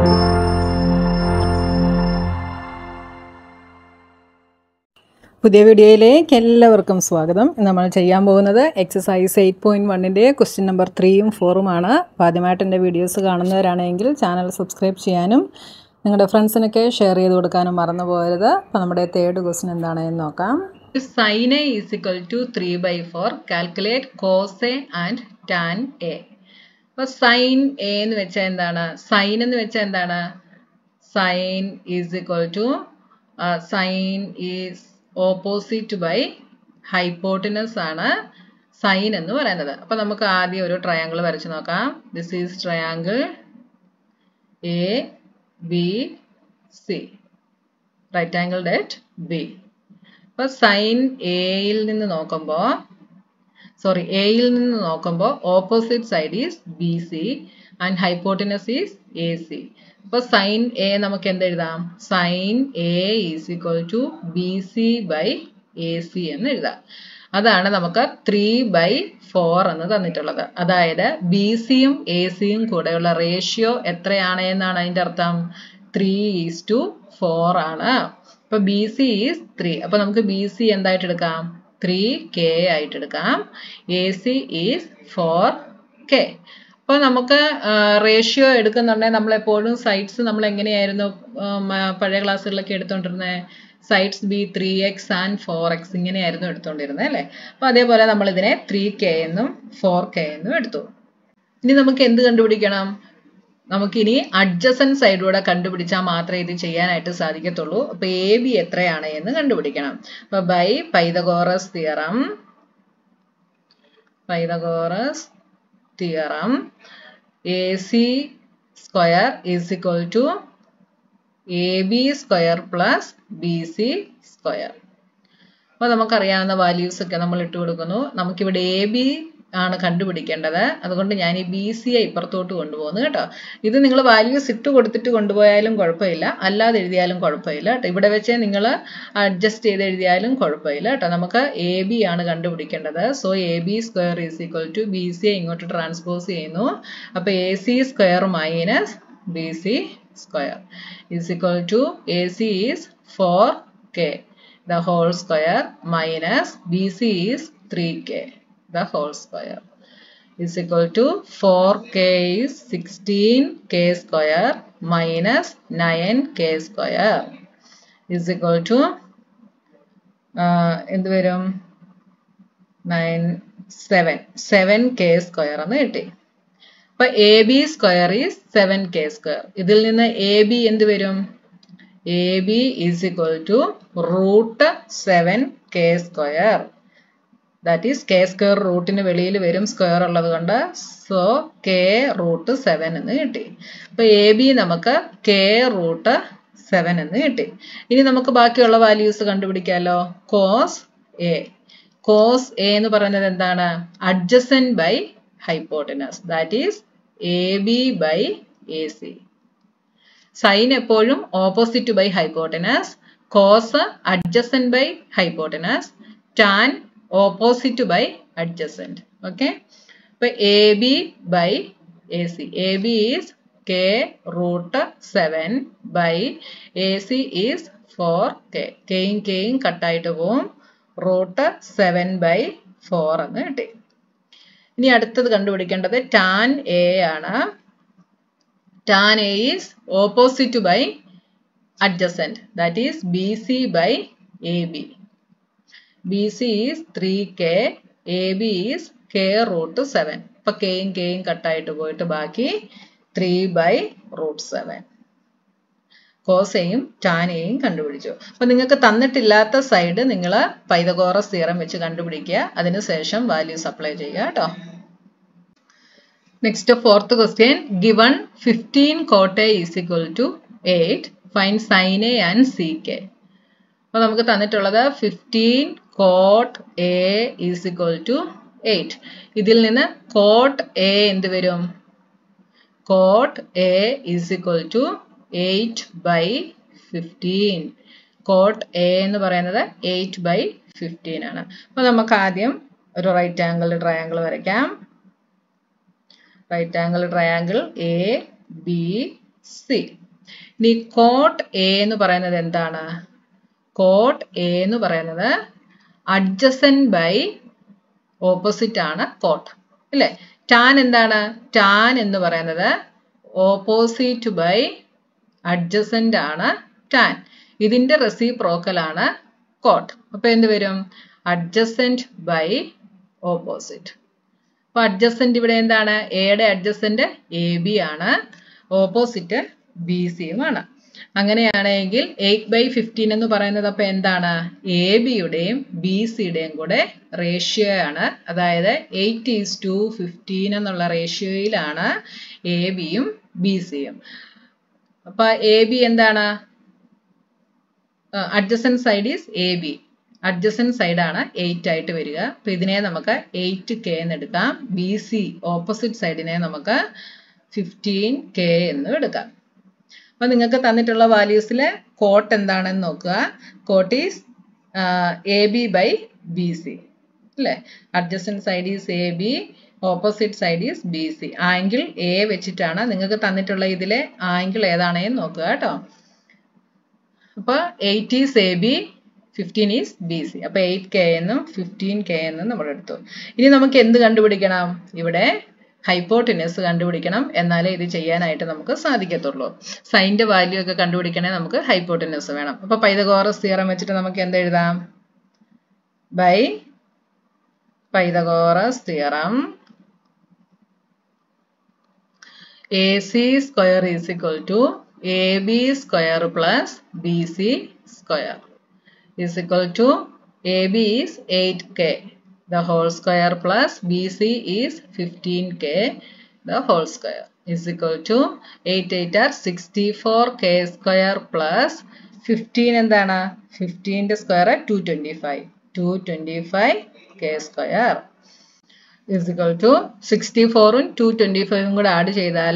പുതിയ വീഡിയോയിലേക്ക് എല്ലാവർക്കും സ്വാഗതം ഇന്ന് നമ്മൾ ചെയ്യാൻ പോകുന്നത് എക്സസൈസ് എയ്റ്റ് പോയിൻറ്റ് വണ്ണിൻ്റെ ക്വസ്റ്റ്യൻ നമ്പർ ത്രീയും ഫോറുമാണ് അപ്പോൾ ആദ്യമായിട്ട് എൻ്റെ വീഡിയോസ് കാണുന്നവരാണെങ്കിൽ ചാനൽ സബ്സ്ക്രൈബ് ചെയ്യാനും നിങ്ങളുടെ ഫ്രണ്ട്സിനൊക്കെ ഷെയർ ചെയ്ത് കൊടുക്കാനും മറന്നു പോകരുത് അപ്പോൾ നമ്മുടെ തേർഡ് ക്വസ്റ്റ്യൻ എന്താണെന്ന് നോക്കാം sine A is equal to three by four calculate cos A and tan A അപ്പോൾ സൈൻ എ എന്ന് വെച്ചാൽ എന്താണ് സൈൻ എന്ന് വെച്ചാൽ എന്താണ് sine is equal to sine is opposite by hypotenuse ആണ് സൈൻ എന്ന് പറയുന്നത് അപ്പോൾ നമുക്ക് ആദ്യം ഒരു ട്രയാങ്കിൾ വരച്ച് നോക്കാം this is triangle A B C right angle at B അപ്പോൾ സൈൻ എയിൽ നിന്ന് നോക്കുമ്പോൾ സോറി എയിൽ നിന്ന് നോക്കുമ്പോൾ opposite side is B C and hypotenuse is A C അപ്പോൾ സൈൻ എ നമുക്ക് എന്ത് എഴുതാം sine A is equal to B C by A C എന്ന് എഴുതാം അതാണ് നമുക്ക് ത്രീ ബൈ ഫോർ എന്ന് തന്നിട്ടുള്ളത് അതായത് ബി സിയും എ സിയും കൂടെയുള്ള റേഷ്യോ എത്രയാണ് എന്നാണ് അതിൻ്റെ അർത്ഥം ത്രീ ഈസ് ടു ഫോർ ആണ് അപ്പൊ ബി സി ഈസ് ത്രീ അപ്പൊ നമുക്ക് ബി സി എന്തായിട്ട് എടുക്കാം ത്രീ കെ ആയിട്ട് എടുക്കാം A C is four K അപ്പോൾ നമുക്ക് റേഷ്യോ എടുക്കുന്നുണ്ടെങ്കിൽ നമ്മൾ എപ്പോഴും സൈഡ്സ് നമ്മൾ എങ്ങനെയായിരുന്നു പഴയ ക്ലാസ്സുകളിലൊക്കെ എടുത്തോണ്ടിരുന്നത് sides B three X and four X ഇങ്ങനെയായിരുന്നു എടുത്തോണ്ടിരുന്നത് അല്ലേ അപ്പോൾ അതേപോലെ നമ്മൾ ഇതിനെ ത്രീ കെ എന്നും ഫോർ കെ എന്നും എടുത്തു ഇനി നമുക്ക് എന്ത് കണ്ടുപിടിക്കണം നമുക്കിനി അഡ്ജസൻ സൈഡിലൂടെ കണ്ടുപിടിച്ചാൽ മാത്രമേ ഇത് ചെയ്യാനായിട്ട് സാധിക്കത്തുള്ളൂ അപ്പൊ എ ബി എത്രയാണ് എന്ന് കണ്ടുപിടിക്കണം അപ്പൊ by Pythagoras theorem Pythagoras theorem A C square is equal to A B square plus B C square അപ്പോൾ നമുക്കറിയാവുന്ന വാല്യൂസ് ഒക്കെ നമ്മൾ ഇട്ട് കൊടുക്കുന്നു നമുക്കിവിടെ എ ബി ആണ് കണ്ടുപിടിക്കേണ്ടത് അതുകൊണ്ട് ഞാൻ ഈ ബി സി ഐ ഇപ്പുറത്തോട്ട് കൊണ്ടുപോകുന്നു കേട്ടോ ഇത് നിങ്ങൾ വാല്യൂസ് ഇട്ട് കൊടുത്തിട്ട് കൊണ്ടുപോയാലും കുഴപ്പമില്ല അല്ലാതെ എഴുതിയാലും കുഴപ്പമില്ല കേട്ടോ ഇവിടെ വെച്ച് നിങ്ങൾ അഡ്ജസ്റ്റ് ചെയ്ത് എഴുതിയാലും കുഴപ്പമില്ല കേട്ടോ നമുക്ക് എ ബി ആണ് കണ്ടുപിടിക്കേണ്ടത് so A B square is equal to B C ഐ ഇങ്ങോട്ട് ട്രാൻസ്പോസ് ചെയ്യുന്നു അപ്പോൾ A C square minus B C square is equal to A C is four K the whole square minus BC is 3k the whole square is equal to 4k is 16k square minus 9k square is equal to എന്ത് വരും nine seven seven K square എന്ന് കിട്ടി അപ്പൊ A B square is seven K square ഇതിൽ നിന്ന് A B എന്ത് വരും A B is equal to root seven K square that is K square റൂട്ടിന് വെളിയിൽ വരും സ്ക്വയർ ഉള്ളത് കൊണ്ട് സോ കെ റൂട്ട് സെവൻ എന്ന് കിട്ടി അപ്പൊ എ ബി നമുക്ക് കെ റൂട്ട് സെവൻ എന്ന് കിട്ടി ഇനി നമുക്ക് ബാക്കിയുള്ള വാല്യൂസ് കണ്ടുപിടിക്കാമല്ലോ കോസ് എ കോസ് എ എന്ന് പറയുന്നത് എന്താണ് adjacent by hypotenuse that is A B by A C sine എപ്പോഴും opposite by hypotenuse cos adjacent by hypotenuse tan opposite by adjacent okay അപ്പൊ A B by A C A B is K root seven by A C is four K കെയും കെയും കട്ടായിട്ട് പോവും root seven by four എന്ന് കിട്ടി ഇനി അടുത്തത് കണ്ടുപിടിക്കേണ്ടത് tan A ആണ് tan A is opposite by adjacent that is BC by AB. BC is 3K, AB is K root 7. ഇപ്പൊ കെയും കെയും കട്ടായിട്ട് പോയിട്ട് ബാക്കി ത്രീ ബൈ റൂട്ട് സെവൻ കോസയും ടാനയും കണ്ടുപിടിച്ചു അപ്പൊ നിങ്ങൾക്ക് തന്നിട്ടില്ലാത്ത സൈഡ് നിങ്ങൾ പൈതഗോറസ് തീറം വെച്ച് കണ്ടുപിടിക്കുക അതിനുശേഷം വാല്യൂസ് അപ്ലൈ ചെയ്യുക കേട്ടോ Next, fourth question. Given 15 cot A is equal to 8, find sin A and sec A. അപ്പോൾ നമുക്ക് തന്നിട്ടുള്ളത് fifteen cot A is equal to eight ഇതിൽ നിന്ന് കോട്ട് എ എന്ത് വരും cot A is equal to eight by fifteen cot A എന്ന് പറയുന്നത് eight by fifteen ആണ് അപ്പോൾ നമുക്ക് ആദ്യം ഒരു റൈറ്റ് ആംഗിൾ ട്രയാങ്കിൾ വരയ്ക്കാം right angle triangle A B C ഇനി കോട്ട് എ എന്ന് പറയുന്നത് എന്താണ് കോട്ട് എ എന്ന് പറയുന്നത് അഡ്ജസൻ ബൈ ഓപ്പോസിറ്റ് ആണ് കോട്ട് അല്ലേ ടാൻ എന്താണ് ടാൻ എന്ന് പറയുന്നത് ഓപ്പോസിറ്റ് ബൈ അഡ്ജസന്റ് ആണ് ടാൻ ഇതിന്റെ റെസിപ്രോക്കൽ ആണ് കോട്ട് അപ്പൊ എന്ത് വരും അഡ്ജസന്റ് ബൈ ഓപ്പോസിറ്റ് അപ്പൊ അഡ്ജസന്റ് ഇവിടെ എന്താണ് എയുടെ അഡ്ജസന്റ് എ ബി ആണ് ഓപ്പോസിറ്റ് ബി സിയുമാണ് അങ്ങനെയാണെങ്കിൽ എയ്റ്റ് ബൈ ഫിഫ്റ്റീൻ എന്ന് പറയുന്നത് അപ്പൊ എന്താണ് എ ബിയുടെയും ബി സിയുടെയും കൂടെ റേഷ്യോ ആണ് അതായത് എയ്റ്റ് ഈസ് ടു ഫിഫ്റ്റീൻ എന്നുള്ള റേഷ്യോയിലാണ് എ ബിയും ബി സിയും അപ്പൊ എ ബി എന്താണ് adjacent side is A B adjacent സൈഡാണ് എയ്റ്റ് ആയിട്ട് വരിക അപ്പൊ ഇതിനെ നമുക്ക് എയ്റ്റ് കെ എന്ന് എടുക്കാം ബി സി ഓപ്പോസിറ്റ് സൈഡിനെ നമുക്ക് ഫിഫ്റ്റീൻ കെ എന്ന് എടുക്കാം അപ്പൊ നിങ്ങൾക്ക് തന്നിട്ടുള്ള വാല്യൂസിൽ കോട്ട് എന്താണെന്ന് നോക്കുക cot is A B by B C അല്ലേ adjacent side is A B opposite side is B C angle A വെച്ചിട്ടാണ് നിങ്ങൾക്ക് തന്നിട്ടുള്ള ഇതിലെ ആംഗിൾ ഏതാണെന്ന് നോക്കുക കേട്ടോ അപ്പൊ eight is A B fifteen is B C അപ്പൊ എയ്റ്റ് കെ എന്നും ഫിഫ്റ്റീൻ കെ എന്നും നമ്മൾ എടുത്തു ഇനി നമുക്ക് എന്ത് കണ്ടുപിടിക്കണം ഇവിടെ ഹൈപ്പോട്ടിനസ് കണ്ടുപിടിക്കണം എന്നാലേ ഇത് ചെയ്യാനായിട്ട് നമുക്ക് സാധിക്കത്തുള്ളൂ സൈൻ്റെ വാല്യൂ ഒക്കെ കണ്ടുപിടിക്കണേ നമുക്ക് ഹൈപ്പോട്ടിനസ് വേണം അപ്പൊ പൈതഗോറസ് തിയറം വെച്ചിട്ട് നമുക്ക് എന്ത് എഴുതാം by Pythagoras theorem A C square is equal to A B square plus B C square is equal to AB is 8K. The whole square plus BC is 15K. The whole square is equal to 8 8 are 64K square plus 15 എന്താണ് 15 square 225 225 K square is equal to 64ഉം 225ഉം കൂടെ add ചെയ്താൽ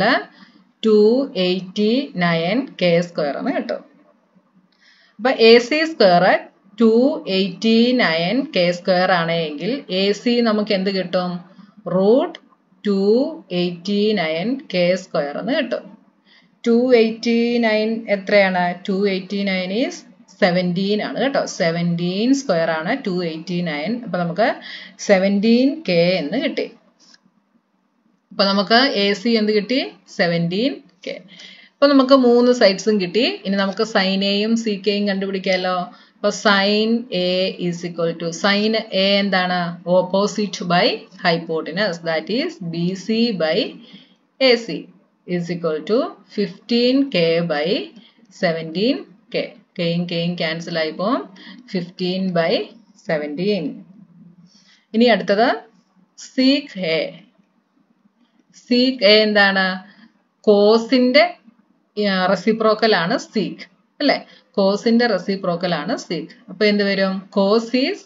289 K square എന്ന് കിട്ടും അപ്പൊ A C square two eighty nine K square ആണെങ്കിൽ A C നമുക്ക് എന്ത് കിട്ടും root two eighty nine K square എന്ന് കിട്ടും ടു എയ്റ്റി നയൻ എത്രയാണ് two eighty nine is seventeen ആണ് കേട്ടോ സെവൻറ്റീൻ സ്ക്വയർ ആണ് ടു എയ്റ്റി നയൻ അപ്പൊ നമുക്ക് സെവൻറ്റീൻ കെ എന്ന് കിട്ടി അപ്പൊ നമുക്ക് എ സി എന്ത് കിട്ടി സെവൻറ്റീൻ കെ അപ്പൊ നമുക്ക് മൂന്ന് സൈഡ്സും കിട്ടി ഇനി നമുക്ക് സൈൻ എയും സി കെയും കണ്ടുപിടിക്കാമല്ലോ അപ്പൊ sine A is equal to sine A എന്താണ് opposite by hypotenuse that is B C by A C is equal to fifteen K by seventeen K കെയും കെയും ക്യാൻസൽ ആയി പോകും ഫിഫ്റ്റീൻ ബൈ സെവൻറ്റീൻ ഇനി അടുത്തത് സീക്ക് എ സീക്ക് എ എന്താണ് കോസിന്റെ reciprocal ആണ് seek അല്ലെ കോസിന്റെ റെസിപ്രോക്കൽ ആണ് സീക്ക് അപ്പൊ എന്ത് വരും cos is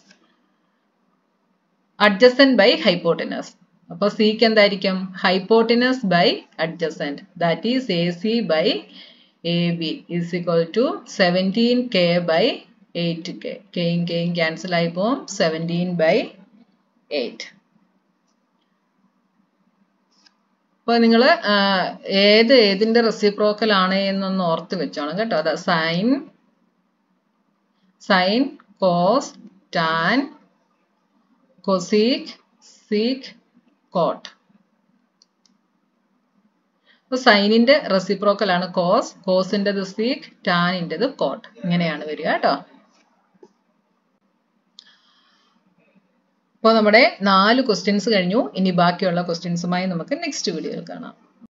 adjacent by hypotenuse അപ്പൊ സീക്ക് എന്തായിരിക്കും hypotenuse by adjacent that is A C by A B is equal to seventeen K by eight K കെയും കെയും ക്യാൻസൽ ആയി പോകും സെവൻറ്റീൻ ബൈ എയ്റ്റ് അപ്പോൾ നിങ്ങൾ ഏത് ഏതിൻ്റെ റെസിപ്രോക്കൽ ആണ് എന്നൊന്ന് ഓർത്ത് വെച്ചോണം കേട്ടോ അതാ sine sine cos tan cosec sec cot അപ്പോൾ സൈനിന്റെ റെസിപ്രോക്കൽ ആണ് കോസ് കോസിൻ്റെത് സീക് ടാനിൻ്റെത് കോട്ട് ഇങ്ങനെയാണ് വരിക കേട്ടോ അപ്പോൾ നമ്മുടെ നാല് ക്വസ്റ്റ്യൻസ് കഴിഞ്ഞു ഇനി ബാക്കിയുള്ള ക്വസ്റ്റ്യൻസുമായി നമുക്ക് നെക്സ്റ്റ് വീഡിയോയിൽ കാണാം